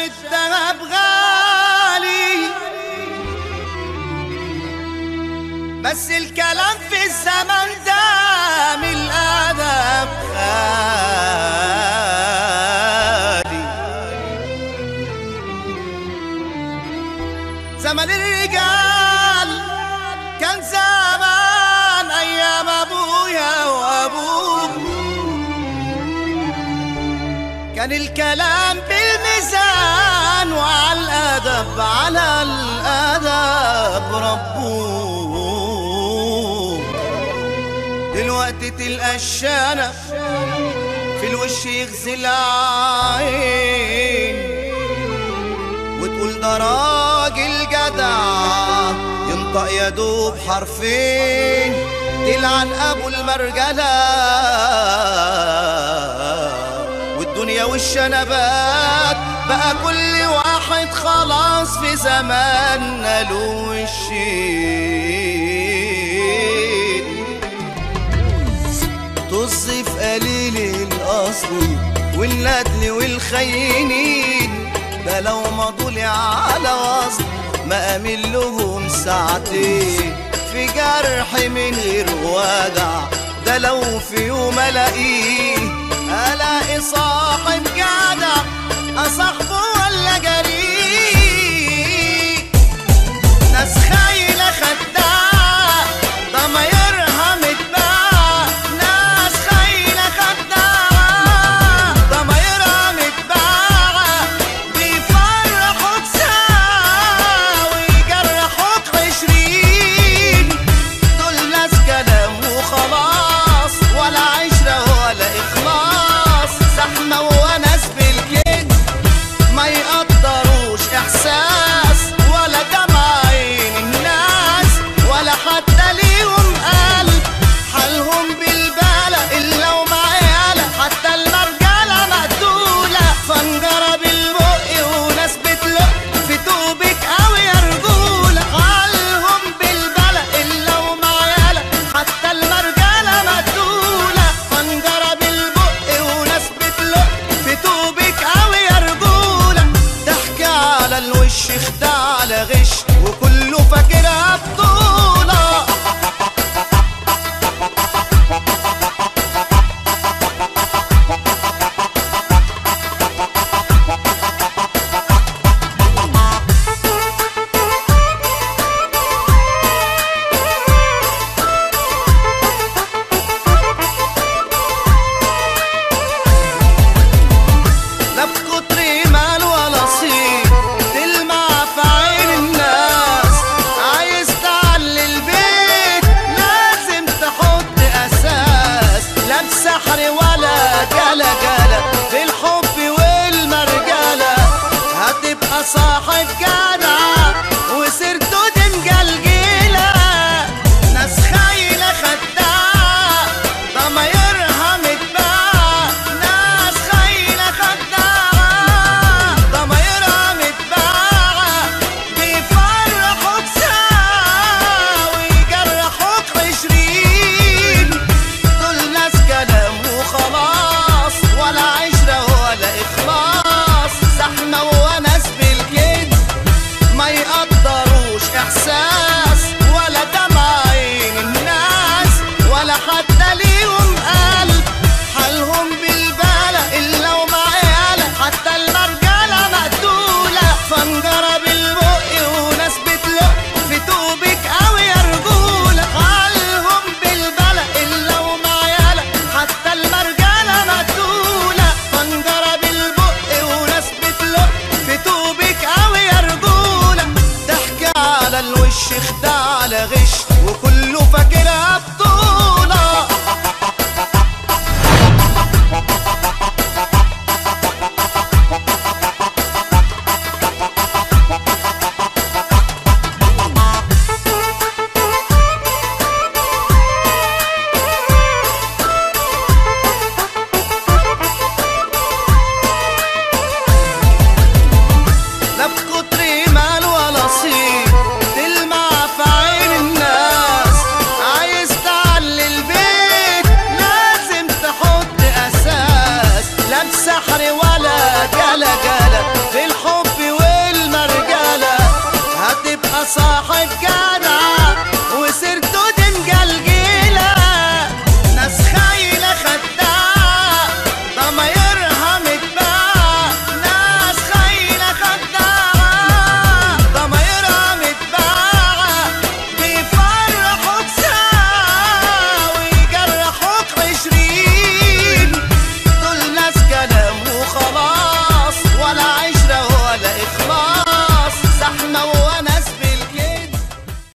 الدهب غالي بس الكلام في الزمن ده من الأدب خالي زمن الرجال كان زمان أيام أبويا وأبوك كان الكلام بالميزان وعلى الأدب على الأدب ربوه دلوقتي تلقى الشنب في الوش يغزي العين وتقول ده راجل جدع ينطق يا دوب حرفين تلعن ابو المرجله والدنيا والشنبات بقى كل واحد خلاص في زماننا له وشين طز في قليل الاصل والندل والخينين ده لو مضوا لي على وصل ما امل لهم ساعتين في جرح من غير وجع ده لو في يوم الاقيه الاقي صار